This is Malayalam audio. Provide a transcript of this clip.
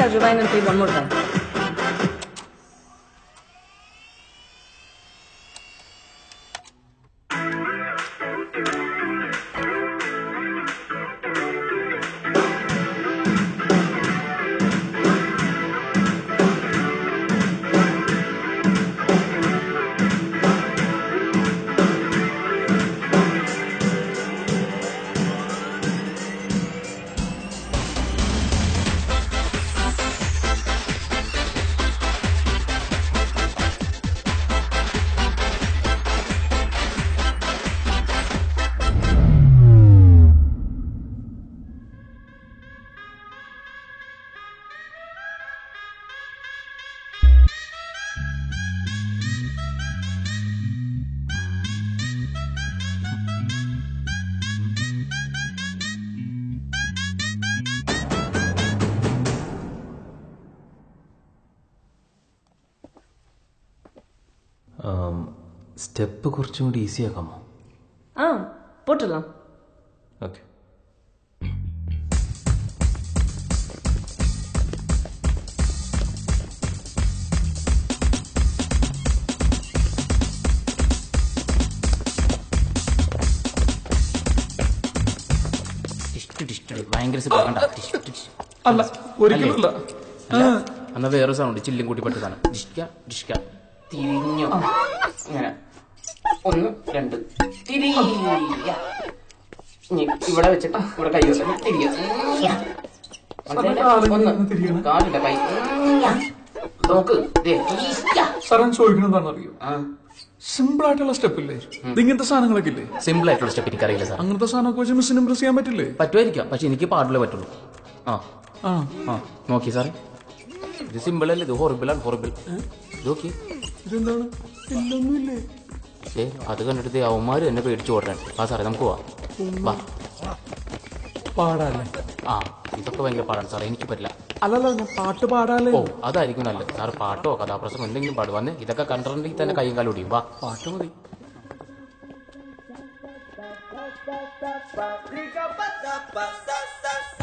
that rewind and play one more time. Step കുറച്ചും കൂടി ഈസി ആക്കാമോ ആ പോട്ടலாம் ഓക്കെ ടിസ്റ്റ് ടിസ്റ്റ് ഭയങ്കര സിബ് കണ്ട ടിസ്റ്റ് ടിസ്റ്റ് അല്ല ഒരിക്കലുമല്ല അല്ല എന്നാ വേറെ സൗണ്ട് ചില്ലും കൂട്ടി പറ്റ സാധനം ഡിഷ്ക ഡിഷ്ക തിരിഞ്ഞു ഇങ്ങനെ ഒന്ന് രണ്ട് തിരിയ ഇനി ഇവിടെ വെച്ചിട്ട് ഇവിടെ കൈ വെച്ചിട്ട് തിരിയ ഒന്ന് കാലില്ല കൈ നോക്ക് ദേ, ഇഷ്ക. സാർ ഞാൻ ചോദിക്കണെന്താണെന്ന് അറിയോ ആ സിമ്പിൾ ആയിട്ടുള്ള സ്റ്റെപ്പ് ഇല്ലേ ഇത് ഇങ്ങനത്തെ സാധനങ്ങളൊക്കെ ഇല്ലേ സിമ്പിൾ ആയിട്ടുള്ള സ്റ്റെപ്പ് എനിക്കറിയില്ല സാർ അങ്ങനത്തെ സാധനമൊക്കെ വെച്ച് മിസ്സിന് ഇംപ്രസ് ചെയ്യാൻ പറ്റില്ലേ പറ്റുമായിരിക്കാം പക്ഷെ എനിക്ക് പാടില്ലേ പറ്റുള്ളൂ ആ ആ ആ നോക്കി സാറേ ഇത് സിമ്പിൾ അല്ലേ ഇത് ഹൊറിബിൾ ആണ് ഹൊറിബിൾ ഇത് നോക്കി ഇതെന്താണ് ഇല്ലൊന്നുമില്ലേ ഏ അത് കണ്ടിട്ട് അവന്മാര് എന്നെ പേടിച്ചു ഓടാൻ ആ സാറേ നമുക്ക് പോവാം വാ പാടാല്ലേ ആ ഇതൊക്കെ ഭയങ്കര പാടാണ് സാറേ എനിക്ക് പറ്റില്ല അല്ലല്ല ഞാൻ പാട്ട് പാടാല്ലേ ഓ അതായിരിക്കും നല്ലത് സാർ പാട്ടോ കഥാപ്രസംഗം എന്തെങ്കിലും പാട് വന്ന് ഇതൊക്കെ കണ്ടിട്ടുണ്ടെങ്കിൽ തന്നെ കൈയും കാലും ഒടിയും വാ പാട്ട് മതി Rica, pa, sa, pa, sa, sa,